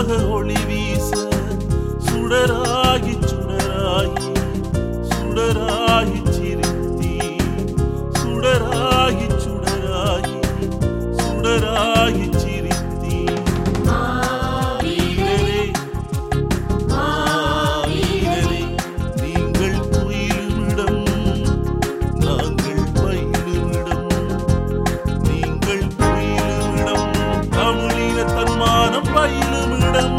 சிறப்பாக ஒளி வீச சுடராகி சுடராகி சுடராகி சிரித்தி சுடராகி சுடராகி சுடராகி சிரித்தி வீரரே வீரரே நீங்கள் துயிலுமிடம் நாங்கள் பயிலுமிடம் நீங்கள் துயிலுமிடம் தமிழின தன்மானம் பயிலுமிடம்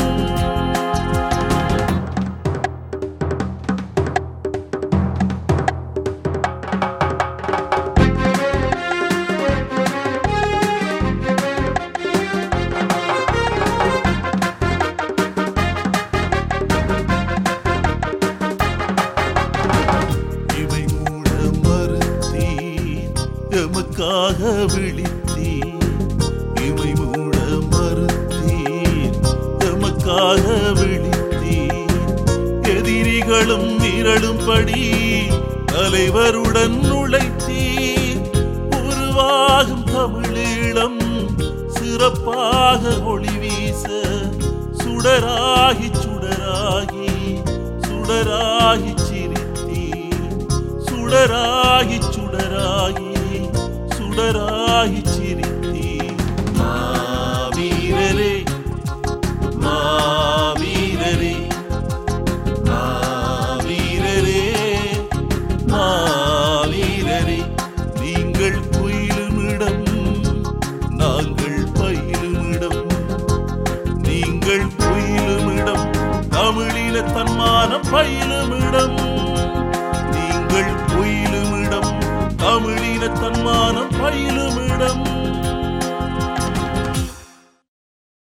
இவை மூட மறுத்தீர் எமக்காக விழித்தீர் இவை மூட மறுத்தீர் எமக்காக விழித்தீர் எதிரிகளும் மிரளும்படி தலைவருடன் நுழைத்தீர் உருவாகும் தமிழீழம் சிறப்பாக ஒளி வீச சுடராகி சுடராகி சுடராகி சிரித்தி சுடராகி சுடராகி சுடராகி சிரித்தி மாவீரரே மாவீரரே மாவீரரே மாவீரரே நீங்கள் குயிலுமிடம் நாங்கள் பயிலுமிடம் நீங்கள் குயிலுமிடம் தமிழில தன்மானம் பயிலுமிடம் நீங்கள் குயிலுமிடம் தமிழின தன்மானம் பயிலுமிடம்